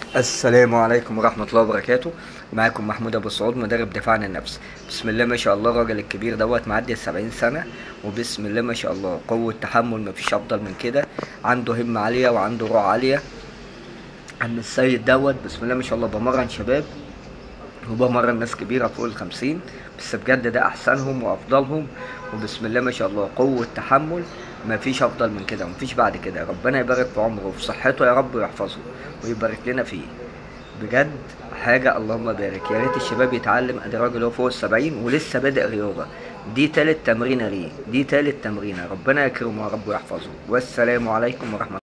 السلام عليكم ورحمة الله وبركاته معاكم محمود أبو سعود مدرب دفاع عن النفس بسم الله ما شاء الله الراجل الكبير دوت معدي السبعين سنة وبسم الله ما شاء الله قوة تحمل مفيش أفضل من كده عنده همة عالية وعنده روح عالية عم السيد دوت بسم الله ما شاء الله بمرن شباب وبمرن ناس كبيرة فوق الخمسين بس بجد ده أحسنهم وأفضلهم وبسم الله ما شاء الله قوة تحمل مفيش أفضل من كده مفيش بعد كده ربنا يبارك في عمره وفي صحته يا رب ويحفظه ويبارك لنا فيه بجد حاجة اللهم بارك يا ريت الشباب يتعلم ادي راجل هو فوق السبعين ولسه بادئ رياضة دي تالت تمرينة ليه دي تالت تمرينة ربنا يكرمه يا رب ويحفظه والسلام عليكم ورحمة